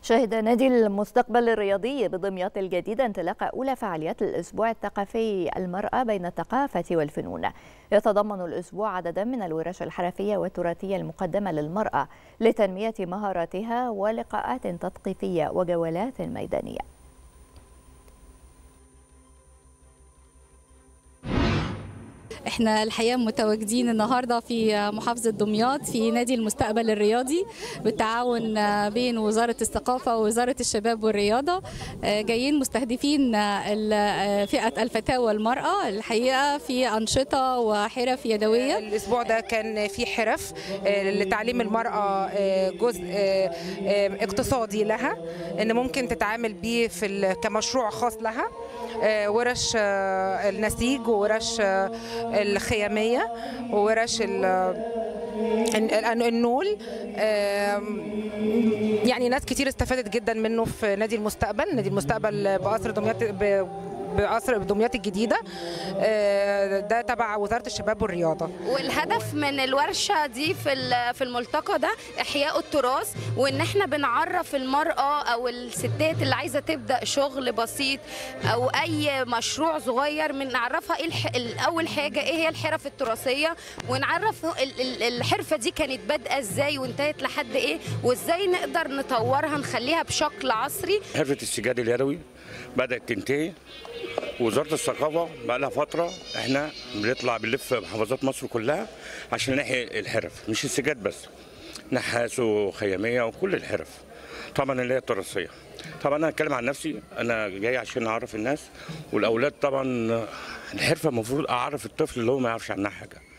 شهد نادي المستقبل الرياضي بدمياط الجديدة انطلاق أولى فعاليات الأسبوع الثقافي المرأة بين الثقافة والفنون يتضمن الأسبوع عددا من الورش الحرفية والتراثية المقدمة للمرأة لتنمية مهاراتها ولقاءات تثقيفية وجولات ميدانية احنا الحقيقه متواجدين النهارده في محافظه دمياط في نادي المستقبل الرياضي بالتعاون بين وزاره الثقافه ووزاره الشباب والرياضه جايين مستهدفين فئه الفتاوى المراه الحقيقه في انشطه وحرف يدويه الاسبوع ده كان في حرف لتعليم المراه جزء اقتصادي لها ان ممكن تتعامل بيه في كمشروع خاص لها ورش النسيج وورش الخياميه وورش النول يعني ناس كتير استفادت جدا منه في نادي المستقبل نادي المستقبل بقصر دمياط بقصر دمياط الجديده ده تبع وزاره الشباب والرياضه والهدف من الورشه دي في في الملتقى ده احياء التراث وان احنا بنعرف المراه او الستات اللي عايزه تبدا شغل بسيط او اي مشروع صغير بنعرفها ايه اول حاجه ايه هي الحرف التراثيه ونعرف الحرفه دي كانت بادئه ازاي وانتهت لحد ايه وازاي نقدر نطورها نخليها بشكل عصري حرفه السجاد اليدوي بدات تنتهي وزاره الثقافه بقى لها فتره احنا بنطلع بنلف محافظات مصر كلها عشان نحيي الحرف مش السجاد بس نحاس وخياميه وكل الحرف طبعا اللي هي التراثيه طبعا انا هتكلم عن نفسي انا جاي عشان اعرف الناس والاولاد طبعا الحرفه المفروض اعرف الطفل اللي هو ما يعرفش عنها حاجه